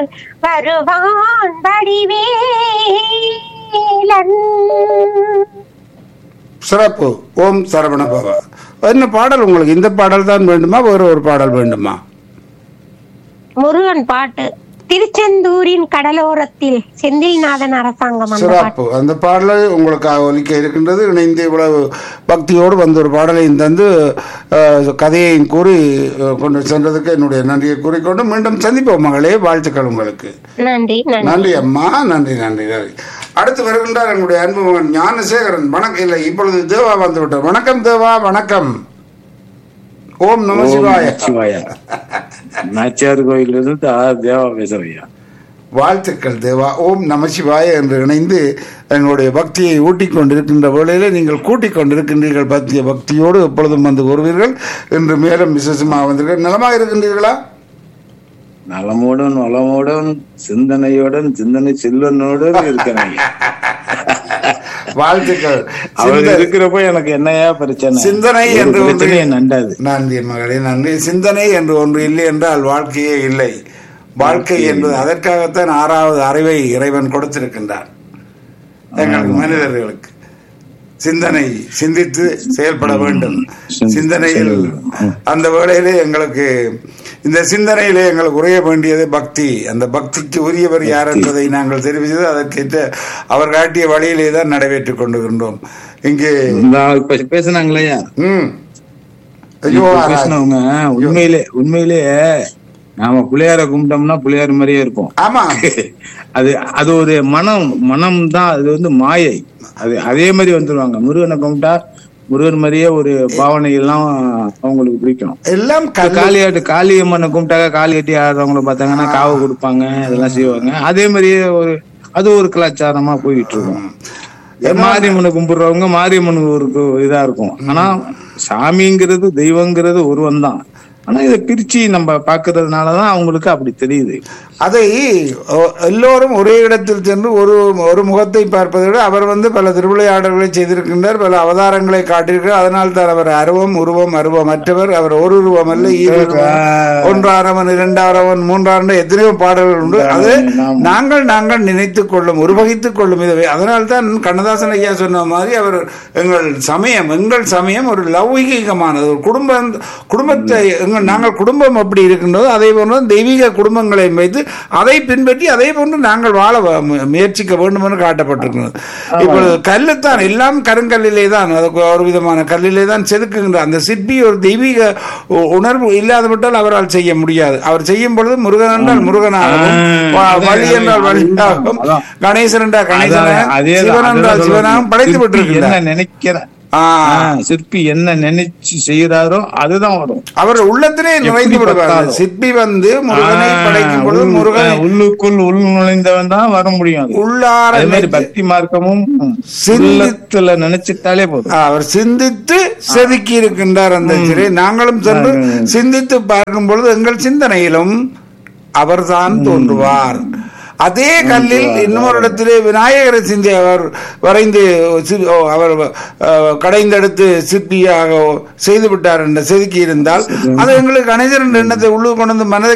வந்தால் வருவான் வடிவேலன் சிறப்பு ஓம் சரவண பவ என்ன பாடல் உங்களுக்கு இந்த பாடல் தான் வேண்டுமா வேறு ஒரு பாடல் வேண்டுமா முருகன் பாட்டு திருச்செந்தூரின் கடலோரத்தில் செந்தில்நாதன் அரசாங்கம் அந்த பாட்டு சிறப்பு அந்த பாடலை உங்களுக்காக ஒலிக்க இருக்கின்றது இணைந்து இவ்வளவு பக்தியோடு வந்த ஒரு பாடலையும் தந்து அஹ், கதையையும் கூறி அஹ், கொண்டு சென்றதுக்கு என்னுடைய நன்றியை கூறிக்கொண்டு மீண்டும் சந்திப்போம் மகளே வாழ்த்துக்கள் உங்களுக்கு நன்றி நன்றி நன்றி அம்மா நன்றி நன்றி நன்றி அடுத்து வருகின்றார் என்னுடைய அன்பு மகன் ஞானசேகரன் வணக்கம் இல்லை இப்பொழுது தேவா வந்து விட்டார் வணக்கம் தேவா வணக்கம் ஓம் நம சிவாய சிவாயா நாச்சியார் கோயில் இருந்து ஆர் தேவா பேசுறையா வாழ்த்துக்கள் தேவா ஓம் நமசிவாய என்று இணைந்து எங்களுடைய பக்தியை ஊட்டிக் கொண்டிருக்கின்ற வேளையிலே நீங்கள் கூட்டிக் கொண்டிருக்கின்றீர்கள் பக்திய பக்தியோடு எப்பொழுதும் வந்து வருவீர்கள் என்று மேலும் விசேஷமாக வந்தீர்கள் நலமாக இருக்கின்றீர்களா நலமோடும் வளமோடும் சிந்தனையோடும் சிந்தனை செல்வனோடும் இருக்கிறேன் வாழ்த்துக்கள் அவர் சிந்த- இருக்கிறப்ப எனக்கு என்னையா பிரச்சனை சிந்தனை ஒரு என்று ஒன்று பிரச்சனையை நண்டாது நன்றி மகளே நன்றி சிந்தனை என்று ஒன்று இல்லை என்றால் வாழ்க்கையே இல்லை வாழ்க்கை என்பது அதற்காகத்தான் ஆறாவது அறிவை இறைவன் கொடுத்திருக்கின்றான் எங்களுக்கு மனிதர்களுக்கு சிந்தனை சிந்தித்து செயல்பட வேண்டும் சிந்தித்து சிந்தனையில் செயல்பட. அந்த வேளையிலே எங்களுக்கு இந்த சிந்தனையிலே எங்களுக்கு உரைய வேண்டியது பக்தி அந்த பக்திக்கு உரியவர் யார் என்பதை நாங்கள் தெரிவித்தது அதற்கேற்ற அவர் காட்டிய வழியிலே தான் நடைபெற்றுக் கொண்டிருக்கின்றோம் இங்கே இந்த இப்ப பேசுனாங்களையா ம் ஐயோ இப்ப பேசினவங்க உண்மையிலே உண்மையிலே நாம பிள்ளையார கும்பிட்டோம்னா பிள்ளையார் மாதிரியே இருப்போம் ஆமா அது அது ஒரு மனம் மனம் தான் அது வந்து மாயை அது அதே மாதிரி வந்துருவாங்க முருகனை கும்பிட்டா முருகன் மாதிரியே ஒரு பாவனை எல்லாம் அவங்களுக்கு பிடிக்கும் எல்லாம் இப்ப கல்லு காளியாட்டு காளியம்மனை கும்பிட்டாக்க காளி கட்டி ஆடுறவங்கள பார்த்தாங்கன்னா காவை கொடுப்பாங்க இதெல்லாம் செய்வாங்க அதே மாதிரியே ஒரு அது ஒரு கலாச்சாரமா போயிட்டு இருக்கும் மாரியம்மனை கும்பிடுறவங்க மாரியம்மனுக்கு ஒரு கு- இதா இருக்கும் ஆனா சாமிங்கிறது தெய்வங்கிறது ஒருவன் தான் ஆனா இதை பிரிச்சு நம்ம பாக்குறதுனாலதான் அவங்களுக்கு அப்படி தெரியுது அதை ஒ- எல்லோரும் ஒரே இடத்தில் சென்று ஒரு ஒரு முகத்தை பார்ப்பதை விட அவர் வந்து பல திருவிளையாடல்களை செய்திருக்கின்றார் பல அவதாரங்களை காட்டியிருக்கிறார் அதனால் தான் அவர் அருவம் உருவம் அருவமற்றவர் அவர் ஒரு உருவம் அல்ல ஈருருவம் ஒன்றானவன் இரண்டானவன் மூன்றான எத்தனையோ பாடல்கள் உண்டு அது நாங்கள் நாங்கள் நினைத்துக் கொள்ளும் உருவகித்துக் கொள்ளும் இதை அதனால் தான் கண்ணதாசன் ஐயா சொன்ன மாதிரி அவர் எங்கள் சமயம் எங்கள் சமயம் ஒரு லௌகிகமானது ஒரு குடும்பம் குடும்பத்தை எங்கள் நாங்கள் குடும்பம் அப்படி இருக்கின்றதோ அதே போன்று தெய்வீக குடும்பங்களை வைத்து அதை பின்பற்றி அதே போன்று நாங்கள் வாழ வ- மு- முயற்சிக்க வேண்டும் என்று காட்டப்பட்டிருக்கிறது இப்பொழுது கல்லுத்தான் எல்லாம் கருங்கல்லிலே தான் அதுக்கு ஒரு விதமான கல்லிலே தான் செதுக்குகின்ற அந்த சிற்பி ஒரு தெய்வீக உ- உணர்வு இல்லாதவிட்டால் அவரால் செய்ய முடியாது அவர் செய்யும் பொழுது முருகன் என்றால் முருகனாகவும் ஆ, வ- அதான், வள்ளி என்றால் வள்ளியாகவும் அதான். கணேசன் என்றால் அதான், கணேசனாகவும் அதேதான், சிவன் என்றால் அதேதான் சிவனாகவும் சொல்றேன். படைத்து சிற்பி விட்டிருக்கிறார் என்ன நினைக்கிற ஆ, ஆ, சிற்பி என்ன நினைச்சு செய்யறாரோ அதுதான் வரும் அவர் உள்ளத்திலே நுழைந்து விடுவார் பார்த்தாலும். சிற்பி வந்து முருகனை ஆ, படைக்கும் பொழுது உள்- முருகனை ஆ, உள்ளுக்குள் உள் நுழைந்தவன் தான் வர முடியும் அது. உள்ளார அதே மாதிரி நினைத்து- பக்தி மார்க்கமும் சிந்தி- உள்ளத்துல நினைச்சிட்டாலே போதும் அவர் சிந்தித்து செதுக்கி இருக்கின்றார் அந்த சிறை நாங்களும் சென்று சிந்தித்து பார்க்கும் பொழுது எங்கள் சிந்தனையிலும் அவர்தான் தோன்றுவார் அதே கல்லில் இன்னொரு இடத்திலே விநாயகரை சிந்தி அவர் வரைந்து சி- ஓ, அவர் அஹ், கடைந்தெடுத்து சிற்பியாக செய்து விட்டார் என்று செதுக்கி இருந்தால் அது எங்களுக்கு கணேசன் எண்ணத்தை உள்ளே கொண்டு வந்து மனதை